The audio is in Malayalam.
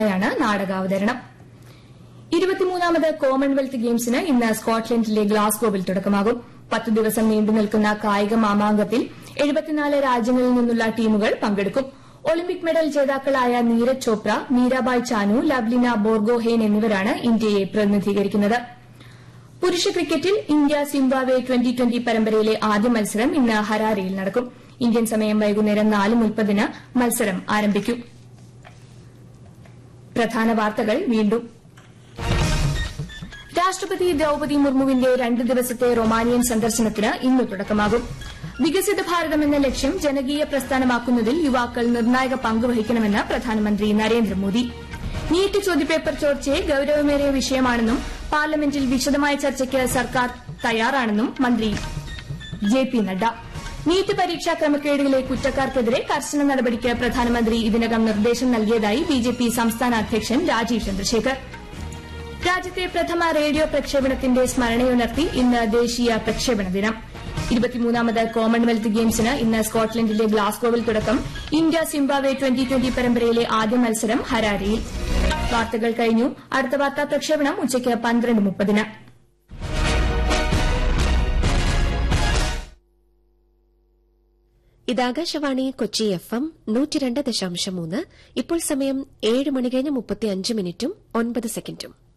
ാണ് നാടകാവതരണം ഇരുപത്തിമൂന്നാമത് കോമൺവെൽത്ത് ഗെയിംസിന് ഇന്ന് സ്കോട്ട്ലൻഡിലെ ഗ്ലാസ്ഗോവിൽ തുടക്കമാകും പത്ത് ദിവസം നീണ്ടു നിൽക്കുന്ന കായിക മാമാങ്കത്തിൽ എഴുപത്തിനാല് രാജ്യങ്ങളിൽ നിന്നുള്ള ടീമുകൾ പങ്കെടുക്കും ഒളിമ്പിക് മെഡൽ ജേതാക്കളായ നീരജ് ചോപ്ര മീരാബായ് ചാനു ലവ്ലിന ബോർഗോഹെയ്ൻ എന്നിവരാണ് ഇന്ത്യയെ പ്രതിനിധീകരിക്കുന്നത് പുരുഷ ക്രിക്കറ്റിൽ ഇന്ത്യ സിംബാബ്വെ ട്വന്റി ട്വന്റി പരമ്പരയിലെ ആദ്യ മത്സരം ഇന്ന് ഹരാരയിൽ നടക്കും ഇന്ത്യൻ സമയം വൈകുന്നേരം നാല് മുപ്പതിന് മത്സരം ആരംഭിക്കും പ്രധാന വാർത്തകൾ വീണ്ടും രാഷ്ട്രപതി ദ്രൌപതി മുർമുവിന്റെ രണ്ട് ദിവസത്തെ റൊമാനിയൻ സന്ദർശനത്തിന് ഇന്ന് തുടക്കമാകും വികസിത ഭാരതം എന്ന ലക്ഷ്യം ജനകീയ പ്രസ്ഥാനമാക്കുന്നതിൽ യുവാക്കൾ നിർണായക പങ്ക് വഹിക്കണമെന്ന് പ്രധാനമന്ത്രി നരേന്ദ്രമോദി നീറ്റ് ചോദ്യപേപ്പർ ചോർച്ചയെ ഗൌരവമേറിയ വിഷയമാണെന്നും പാർലമെന്റിൽ വിശദമായ ചർച്ചയ്ക്ക് സർക്കാർ തയ്യാറാണെന്നും മന്ത്രി ജെ പി നഡ്ഡ നീറ്റ് പരീക്ഷാ ക്രമക്കേടുകളിലെ കുറ്റക്കാർക്കെതിരെ കർശന നടപടിക്ക് പ്രധാനമന്ത്രി ഇതിനകം നിർദ്ദേശം നൽകിയതായി ബിജെപി സംസ്ഥാന അധ്യക്ഷൻ രാജീവ് ചന്ദ്രശേഖർ രാജ്യത്തെ പ്രഥമ റേഡിയോ പ്രക്ഷേപണത്തിന്റെ സ്മരണയുണർത്തി ഇന്ന് ദേശീയ പ്രക്ഷേപണ ദിനം ഇരുപത്തിമൂന്നാമത് കോമൺവെൽത്ത് ഗെയിംസിന് ഇന്ന് സ്കോട്ട്ലൻഡിലെ ഗ്ലാസ്ഗോവിൽ തുടക്കം ഇന്ത്യ സിംബാബ്വെ ട്വന്റി ട്വന്റി പരമ്പരയിലെ ആദ്യ മത്സരം ഹരാരയിൽ വാർത്തകൾ കഴിഞ്ഞു അടുത്ത വാർത്താ പ്രക്ഷേപണം ഉച്ചയ്ക്ക് പന്ത്രണ്ട് മുപ്പതിന് ഇതാകാശവാണി കൊച്ചി എഫ് എം നൂറ്റിരണ്ട് ദശാംശം മൂന്ന് ഇപ്പോൾ സമയം ഏഴ് മണി കഴിഞ്ഞ് മുപ്പത്തി അഞ്ച് മിനിറ്റും ഒൻപത് സെക്കൻഡും